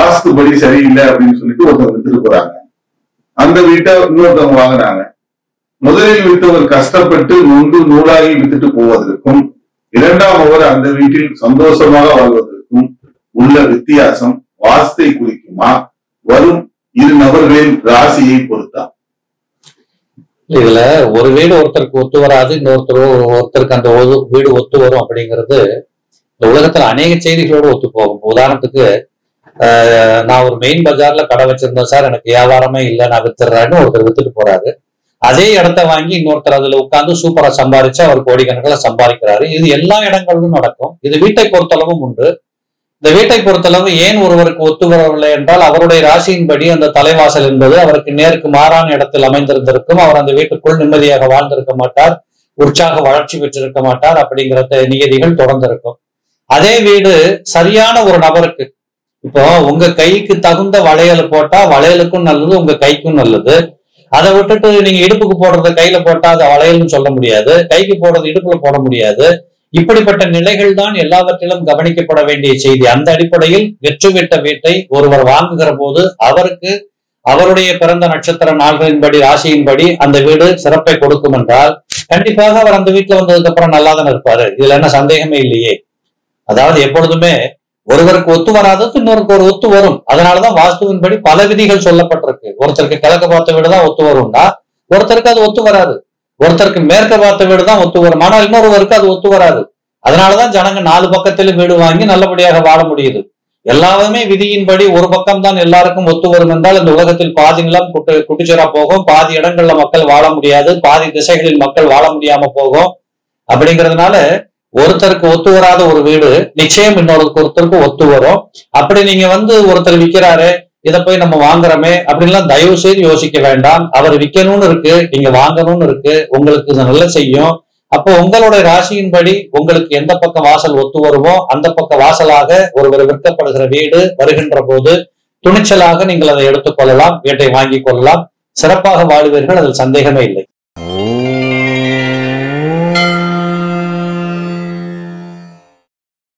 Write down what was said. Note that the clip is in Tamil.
வாஸ்துபடி சரியில்லை அப்படின்னு சொல்லிட்டு ஒருத்தர் வித்துட்டு போறாங்க அந்த வீட்டை இன்னொருத்தவங்க வாங்குறாங்க முதலில் வித்தவர் கஷ்டப்பட்டு நொந்து நூலாகி வித்துட்டு போவதற்கும் இரண்டாம் அவர் அந்த வீட்டில் சந்தோஷமாக வாழ்வதற்கும் உள்ள வித்தியாசம் வாஸ்தை குறிக்குமா வரும் இரு நபர்களின் ராசியை பொறுத்தா இதுல ஒரு வீடு ஒருத்தருக்கு ஒத்து வராது இன்னொருத்தர் ஒருத்தருக்கு அந்த ஒரு வீடு ஒத்து வரும் அப்படிங்கிறது இந்த உலகத்துல அநேக செய்திகளோடு ஒத்து போகும் உதாரணத்துக்கு ஆஹ், நான் ஒரு மெயின் பஜார்ல கடை வச்சிருந்தேன் சார் எனக்கு வியாபாரமே இல்லை நான் வித்துடுறேன்னு ஒருத்தர் வித்துட்டு போறாரு அதே இடத்த வாங்கி இன்னொருத்தர் அதுல உட்கார்ந்து சூப்பரா சம்பாரிச்சு அவர் கோடிக்கணக்கில் சம்பாதிக்கிறாரு இது எல்லா இடங்களிலும் நடக்கும் இது வீட்டை பொறுத்தளவும் உண்டு இந்த வீட்டை பொறுத்தளவு ஏன் ஒருவருக்கு ஒத்து வரவில்லை என்றால் அவருடைய ராசியின்படி அந்த தலைவாசல் என்பது அவருக்கு நேருக்கு மாறான இடத்தில் அமைந்திருந்திருக்கும் அவர் அந்த வீட்டுக்குள் நிம்மதியாக வாழ்ந்திருக்க மாட்டார் உற்சாக வளர்ச்சி பெற்றிருக்க மாட்டார் அப்படிங்கிற த- நியதிகள் தொடர்ந்திருக்கும் அதே வீடு சரியான ஒரு நபருக்கு இப்போ உங்க கைக்கு தகுந்த வளையல் போட்டா வளையலுக்கும் நல்லது உங்க கைக்கும் நல்லது அதை விட்டுட்டு நீங்க இடுப்புக்கு போடுறத கையில போட்டா அது வளையல்னு சொல்ல முடியாது கைக்கு போடுறது இடுப்புல போட முடியாது இப்படிப்பட்ட நிலைகள் தான் எல்லாவற்றிலும் கவனிக்கப்பட வேண்டிய செய்தி அந்த அடிப்படையில் வெற்று விட்ட வீட்டை ஒருவர் வாங்குகிற போது அவருக்கு அவருடைய பிறந்த நட்சத்திர நாள்களின்படி ராசியின்படி அந்த வீடு சிறப்பை கொடுக்கும் என்றால் கண்டிப்பாக அவர் அந்த வீட்டுல வந்ததுக்கு அப்புறம் நல்லா தானே இருப்பாரு இதுல என்ன சந்தேகமே இல்லையே அதாவது எப்பொழுதுமே ஒருவருக்கு ஒத்து வராதது இன்னொருக்கு ஒரு ஒத்து வரும் அதனாலதான் வாஸ்துவின்படி பல விதிகள் சொல்லப்பட்டிருக்கு ஒருத்தருக்கு கிழக்க பார்த்த வீடு தான் ஒத்து வரும்னா ஒருத்தருக்கு அது ஒத்து வராது ஒருத்தருக்கு மேற்க பார்த்த வீடு தான் ஒத்து வரும் ஆனால் இன்னொருவருக்கு அது ஒத்து வராது அதனாலதான் ஜனங்க நாலு பக்கத்திலும் வீடு வாங்கி நல்லபடியாக வாழ முடியுது எல்லாமே விதியின்படி ஒரு பக்கம் தான் எல்லாருக்கும் ஒத்து வரும் என்றால் இந்த உலகத்தில் பாதி நிலம் குட்டு குட்டிச்சரா போகும் பாதி இடங்கள்ல மக்கள் வாழ முடியாது பாதி திசைகளில் மக்கள் வாழ முடியாம போகும் அப்படிங்கிறதுனால ஒருத்தருக்கு ஒத்து வராத ஒரு வீடு நிச்சயம் இன்னொருக்கு ஒருத்தருக்கு ஒத்து வரும் அப்படி நீங்க வந்து ஒருத்தர் விக்கிறாரு இதை போய் நம்ம வாங்குறோமே அப்படின்லாம் தயவு செய்து யோசிக்க வேண்டாம் அவர் விற்கணும்னு இருக்கு நீங்க வாங்கணும்னு இருக்கு உங்களுக்கு இது நல்ல செய்யும் அப்போ உங்களுடைய ராசியின்படி உங்களுக்கு எந்த பக்கம் வாசல் ஒத்து வருமோ அந்த பக்க வாசலாக ஒருவர் விற்கப்படுகிற வீடு வருகின்ற போது துணிச்சலாக நீங்கள் அதை எடுத்துக்கொள்ளலாம் வீட்டை வாங்கிக் கொள்ளலாம் சிறப்பாக வாழுவீர்கள் அதில் சந்தேகமே இல்லை